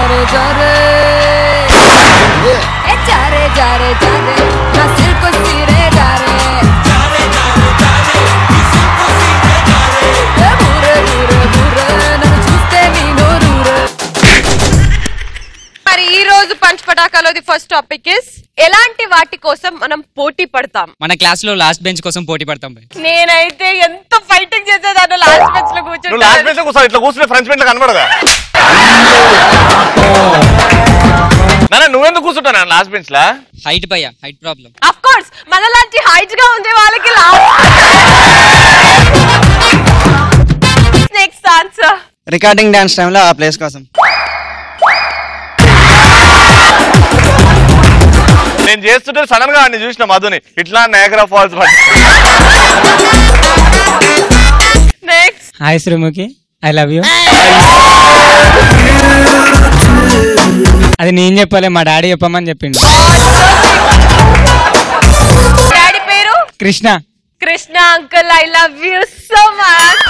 జారే జారే ఏ జారే జారే జారే నా సిల్కు సీరే జారే ఏ బూరే బూరే బూరే నన్ను చూస్తే నీ నోరూరే మరి ఈ రోజు పంచ్ పటాకాలోది ఫస్ట్ టాపిక్ ఇస్ ఎలాంటి వాటి కోసం మనం పోటీ పడతాం మన క్లాస్ లో లాస్ట్ బెంచ్ కోసం పోటీ పడతాం భయ్. నేనైతే ఎంత ఫైటింగ్ చేసేదాన్ని లాస్ట్ బెంచ్ లో నువ్వు లాస్ట్ కూర్చుంటాను బెంచ్ లో కూర్చో ఇట్లా కూర్చుని ఫ్రెండ్స్ బెంచ్ లో కనబడదా నాన్న నువ్వెందుకు కూర్చుంటాను లాస్ట్ బెంచ్ లా హైట్ భయ్య హైట్ ప్రాబ్లం అఫ్ కోర్స్ మనలాంటి హైట్ గా ఉండే వాళ్ళకి నెక్స్ట్ ఆన్సర్ రికార్డింగ్ డాన్స్ టైంలో ఆ ప్లేస్ కోసం నేను చేస్తుంటే సడన్ గా అన్ని చూసిన మధుని ఇట్లా Niagara Falls next hi Sreemukhi I love you అది నేను చెప్పలే మా డాడీ చెప్పమని చెప్పిండు డాడీ పేరు Krishna Krishna uncle I love you so much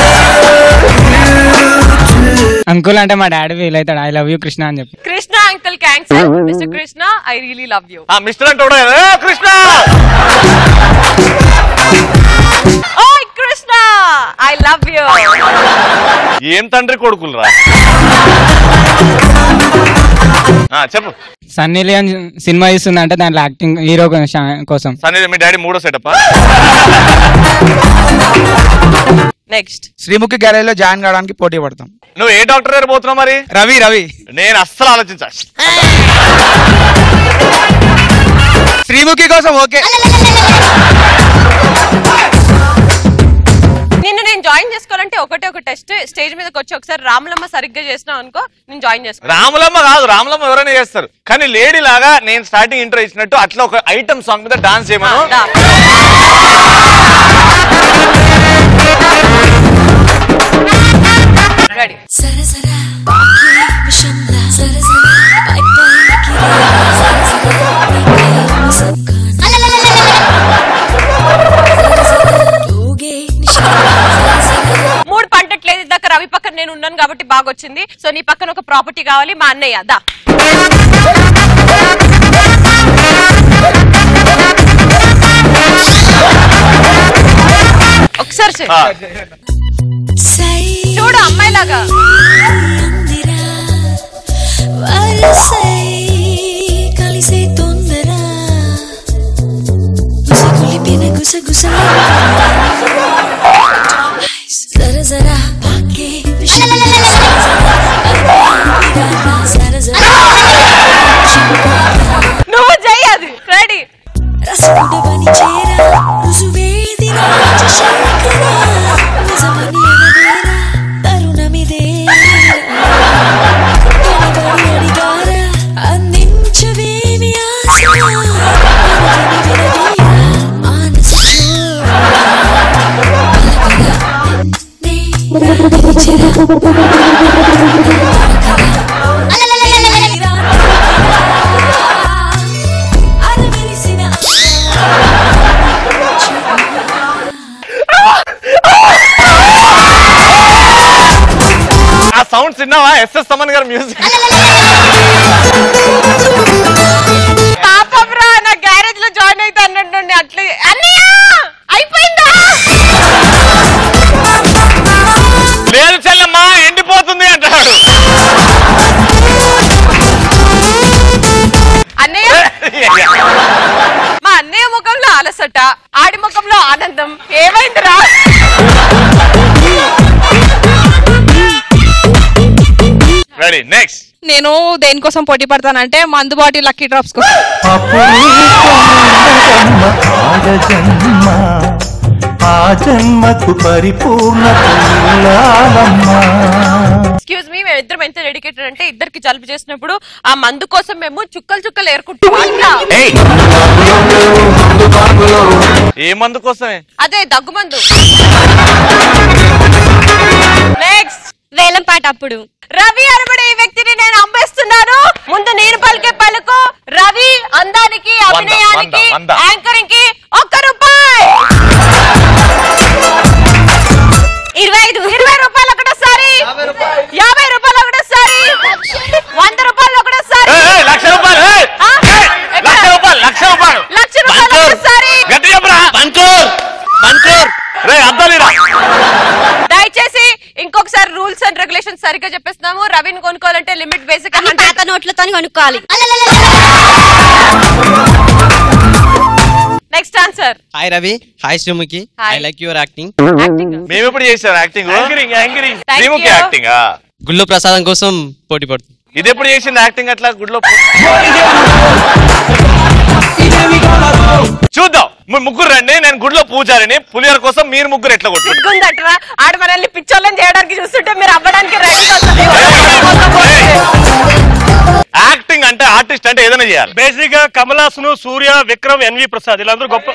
uncle అంటే మా డాడీ ఫీల్ అవుతాడు ఐ లవ్ యూ కృష్ణ అని చెప్పి Krishna uncle cancer mister Krishna I really love you ఆ మిస్టర్ అంటే కూడా ఏ, కృష్ణ ఓయ్ కృష్ణ ఐ లవ్ యూ ఏం తండ్రి కొడుకులు రా ఆ, చెప్పు సన్నీ లియోన్ సినిమా ఇస్తుందంటే దాంట్లో యాక్టింగ్ హీరో కోసం సన్నీ మీ డాడీ మూడో సెటప్ నెక్స్ట్ శ్రీముఖి గ్యాలరీలో జాయిన్ కావడానికి పోటీ పడతాం నువ్వు ఏ డాక్టర్ దగ్గర పోతున్నావు మరి రవి రవి నేను అస్సలు ఆలోచించా శ్రీముఖి కోసం ఓకే నిన్ను నేను జాయిన్ చేసుకోవాలంటే ఒకటే ఒక టెస్ట్ స్టేజ్ మీదకి వచ్చి ఒకసారి రాములమ్మ సరిగ్గా చేసినావు అనుకో నేను జాయిన్ చేసుకో రాములమ్మ కాదు రాములమ్మ ఎవరైనా చేస్తారు కానీ లేడీ లాగా నేను స్టార్టింగ్ ఇంట్రో ఇచ్చినట్టు అట్లా ఒక ఐటమ్ సాంగ్ మీద డాన్స్ చేయమను దా. రెడీ సర సర పాకే విషంలా సర సర పై పైకి రా సర సర నీకే ముసక్కాన్ సర సర ఊగే నిషాన్ సర సర మూడు పంటట్లేదు ఇందాక రవి పక్కన నేను ఉన్నాను కాబట్టి బాగా వచ్చింది సో నీ పక్కన ఒక ప్రాపర్టీ కావాలి మా అన్నయ్య దా ఒకసారి చెయ్. ఆ, సై చూడు అమ్మాయిలాగా అందిరా వరసై కలిసే తొందర గుసగులిపిన గుసగుస జర జర పాకే విషం జర జర నువ్వు చెయ్యి అది రెడీ రసగుడవని చేరా రుజువేది రాజశేఖర నిజమని అనవేరా తరుణమిదేరా కనబడి అడిగారా అందించవేమి ఆశ పలుకని వినవీరా మానస అరవిరిసిన ఆ సౌండ్ విన్నావా ఎస్ఎస్ తమన్ గారు మ్యూజిక్ పాపం రా నా గ్యారేజ్ లో జాయిన్ అయితే అన్నట్టుండి అట్లే అన్నయ్య అయిపోయిందా లేదు చెల్లమ్మా ఎండిపోతుంది అంటాడు అన్నయ్య మా అన్నయ్య ముఖంలో అలసట ఆడి ముఖంలో ఆనందం ఏమైందిరా రెడీ నెక్స్ట్ నేను దేనికోసం పోటీ పడతానంటే మందు బాటి లక్కీ డ్రాప్స్ కోసం జన్మ ఆ జన్మకు పరిపూర్ణత ఇల్లాలమ్మా ఎక్స్క్యూజ్ మీ మేము ఇద్దరం ఎంత డెడికేటెడ్ అంటే ఇద్దరికి జలుబు చేసినప్పుడు ఆ మందు కోసం మేము చుక్కలు చుక్కలు ఏరుకుంటాం అట్లా ఏయ్ ఏ మందు కోసమే అదే దగ్గుమందు నెక్స్ట్ వేలం పాట అప్పుడు రవి అనబడే ఈ వ్యక్తిని నేను అంబేస్తున్నాను ముందు నేను పలికే పలుకు రవి అందానికి అభినయానికి వంద, వంద. యాంకరింగ్ కి ఒక్క రూపాయి ఇరవై ఐదు ఇరవై రూపాయలు ఒకటోసారి యాభై రూపాయలు ఒకటోసారి వంద నోట్లతో కొనుక్కోవాలి next answer hi Ravi hi Sreemukhi Hi. I like your acting acting మేము ఎప్పుడు చేశారు acting Thank Sreemukhi you. Acting గుళ్ళో ప్రసాదం కోసం పోటీ పడుతుంది ఇది ఎప్పుడు చేసింది యాక్టింగ్ అట్లా గుడ్లో చూద్దాం మీ ముగ్గురు రండి నేను గుడిలో పూజారిని పులిహోర కోసం మీరు ముగ్గురు ఎట్లా కొట్టు సిగ్గుందట్రా ఆడ మనల్ని పిచ్చోళ్ళని చేయడానికి చూస్తుంటే మీరు అవ్వడానికి రెడీ యాక్టింగ్ అంటే ఆర్టిస్ట్ అంటే ఏదైనా చేయాలి బేసిక్ గా కమలాసును సూర్య విక్రమ్ ఎన్వి ప్రసాద్ వీళ్ళందరూ గొప్ప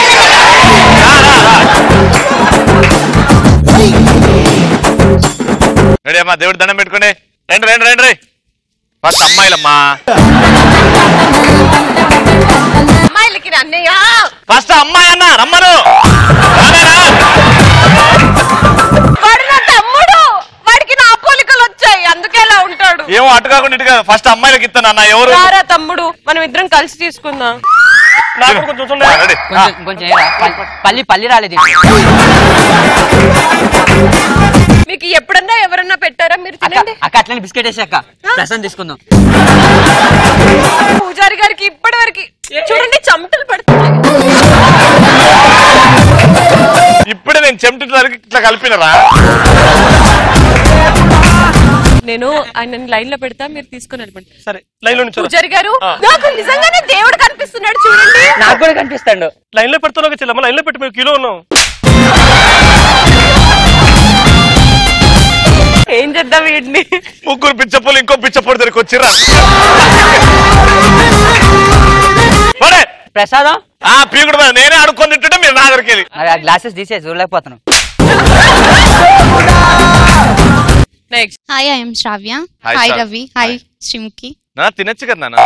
రెడీ అమ్మా దేవుడి దండం పెట్టుకోండి రండి రండి రండి రండి ఫస్ట్ అమ్మాయిలమ్మా అమ్మాయిలకి అన్నయ్య ఫస్ట్ అమ్మాయి అన్న రమ్మను రాలేరా? వాడు నా తమ్ముడు వాడికి నా పోలికలు వచ్చాయి అందుకే ఇలా ఉంటాడు ఏమో అటు కాకుండా ఇటు కాదు ఫస్ట్ అమ్మాయిలకి ఇస్తాను అన్న ఎవరు రారా తమ్ముడు మనం ఇద్దరం కలిసి తీసుకుందాం నాకు కొంచెం చూడండి. ఆ, రెడీ. ఆ, కొంచెం కొంచెం ఏరా. పల్లి- పల్లి పల్లి రాలేదు మీకు ఎప్పుడన్నా ఎవరన్నా పెట్టారా మీరు తినండి అక్క అట్లనే బిస్కెట్ వేసి అక్క ప్రసాదం తీసుకుందాం పూజారి గారికి ఇప్పటి వరకు చూడండి చెమటలు పడుతున్నాయి ఇప్పుడే నేను చెమటి వరకు ఇట్లా కలిపినరా నేను ఆయన లైన్ లో పెడతా మీరు తీసుకుని వెళ్ళిపోండి సరే లైన్ లో నుంచి పూజారి గారు నాకు నిజంగానే దేవుడు కనిపిస్తున్నాడు చూడండి నాకు కూడా కనిపిస్తాడు లైన్ లో పెడుతున్నావు చెల్లమ్మ లైన్ లో పెట్టి మేము కిలో ఉన్నాం ఏం చేద్దాం వీడిని ముగ్గురు పిచ్చపోలు ఇంకో పిచ్చపోడు దగ్గరికి వచ్చిర్రా పడే. ప్రసాదం ఆ పీకుడు మీద నేనే అడుక్కొని తింటుంటే మీరు నా దగ్గరికి వెళ్ళి మరి ఆ గ్లాసెస్ తీసే చూడలేకపోతున్నాం next hi I'm Shravya Hi, hi Shrav- Ravi hi Sreemukhi నా తినచ్చు కదా నాన్న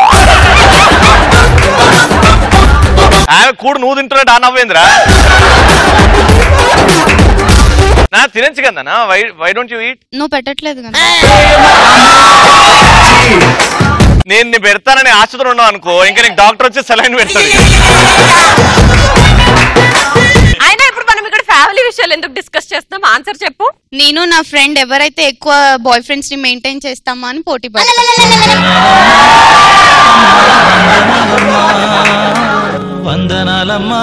ఆమె కూడు నువ్వు తింటున్నట్టు ఆ నవ్వేంద్రా నా తినచ్చు కదా నాన్న why why don't you eat నువ్వు పెట్టట్లేదు కదా నేను నీ పెడతానని ఆశతో ఉన్నావు అనుకో ఇంకా నీకు డాక్టర్ వచ్చి సెలైన్ పెడతాడు అయినా ఇప్పుడు మనం ఇక్కడ ఫ్యామిలీ విషయాలు ఎందుకు డిస్కస్ చేస్తున్నాం ఆన్సర్ చెప్పు నేను నా ఫ్రెండ్ ఎవరైతే ఎక్కువ బాయ్ ఫ్రెండ్స్ ని మెయింటైన్ చేస్తామా అని పోటీ పడతాం వందనాలమ్మా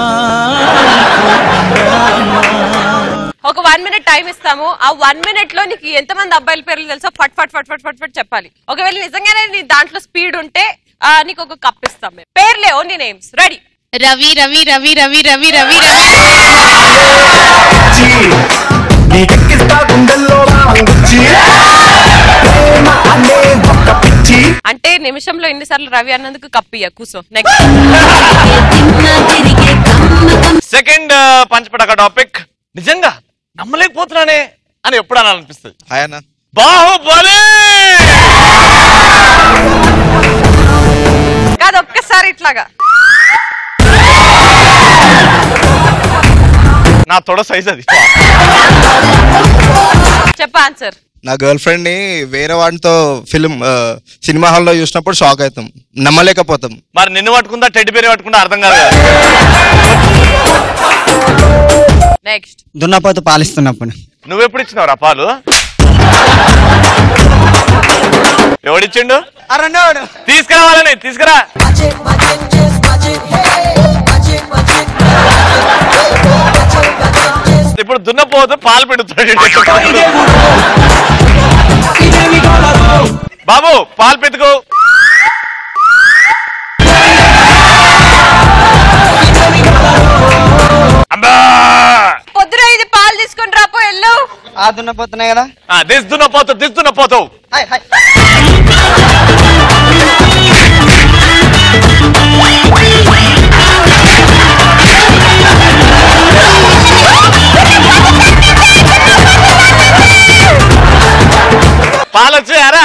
ఒక వన్ మినిట్ టైం ఇస్తాము ఆ వన్ మినిట్ లో నీకు ఎంతమంది అబ్బాయిల పేర్లు తెలుసో ఫట్ ఫట్ ఫట్ ఫట్ ఫట్ ఫట్ చెప్పాలి ఒకవేళ నిజంగానే నీ దాంట్లో స్పీడ్ ఉంటే ఆ, నీకు ఒక కప్ ఇస్తాం మేము పేర్లే only names ready Ravi Ravi Ravi Ravi Ravi Ravi Ravi అంటే నిమిషంలో ఎన్నిసార్లు రవి అన్నందుకు కప్పియ కూసో నెక్స్ట్ సెకండ్ పంచపడక టాపిక్ నిజంగా నమ్మలేకపోతున్నానే అని ఎప్పుడు అనాలనిపిస్తుంది హాయ్ అన్న బాహుబలి కాదు ఒక్కసారి ఇట్లాగా నా తొడ సైజ్ అది చెప్ప ఆన్సర్ నా గర్ల్ ఫ్రెండ్ ని వేరే వాడితో ఫిల్మ్ సినిమా హాల్లో చూసినప్పుడు షాక్ అవుతాం నమ్మలేకపోతాం మరి నిన్ను పట్టుకుందా టెడ్డి పేరు పట్టుకుందా అర్థం కాదు కదా. నెక్స్ట్ దున్నపోతు పాలిస్తున్నప్పుడు నువ్వెప్పుడు ఇచ్చినావు రా పాలు ఎవడిచ్చిండు తీసుకురావాలని తీసుకురా ఇప్పుడు దున్నపోతు పాలు పెడుతాడు బాబు పాలు పెట్టుకో అబ్బా పొద్దున ఇది పాలు తీసుకొని రాపో ఎల్లు ఆ దున్నపోతున్నాయి కదా ఆ, దిస్ దున్నపోతు దిస్ దున్నపోతావు పాలు వచ్చాయారా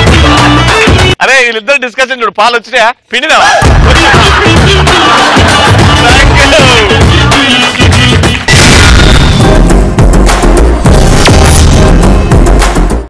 అరే వీళ్ళిద్దరు డిస్కషన్ చూడు పాలు వచ్చినాయా పిండినావా